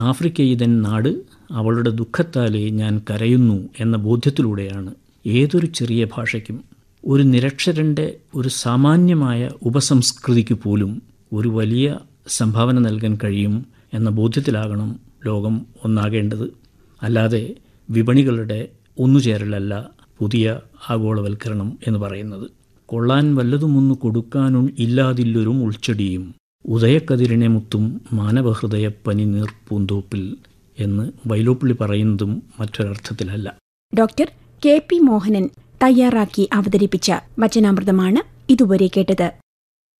ആഫ്രിക്കയിതൻ നാട് അവളുടെ ദുഃഖത്താലേ ഞാൻ കരയുന്നു എന്ന ബോധ്യത്തിലൂടെയാണ് ഏതൊരു ചെറിയ ഭാഷയ്ക്കും ഒരു നിരക്ഷരൻ്റെ ഒരു സാമാന്യമായ ഉപസംസ്കൃതിക്ക് പോലും ഒരു വലിയ സംഭാവന നൽകാൻ കഴിയും എന്ന ബോധ്യത്തിലാകണം ലോകം ഒന്നാകേണ്ടത് അല്ലാതെ വിപണികളുടെ ഒന്നുചേരലല്ല പുതിയ ആഗോളവൽക്കരണം എന്ന് പറയുന്നത് കൊള്ളാൻ വല്ലതുമൊന്നു കൊടുക്കാനും ഇല്ലാതില്ലൊരു മുൾച്ചെടിയും ഉദയക്കതിരിനെ മുത്തും മാനവഹൃദയ പനി നീർപ്പൂന്തോപ്പിൽ എന്ന് വൈലോപ്പിള്ളി പറയുന്നതും മറ്റൊരർത്ഥത്തിലല്ല ഡോക്ടർ കെ പി മോഹനൻ തയ്യാറാക്കി അവതരിപ്പിച്ച വചനാമൃതമാണ് ഇതുവരെ കേട്ടത്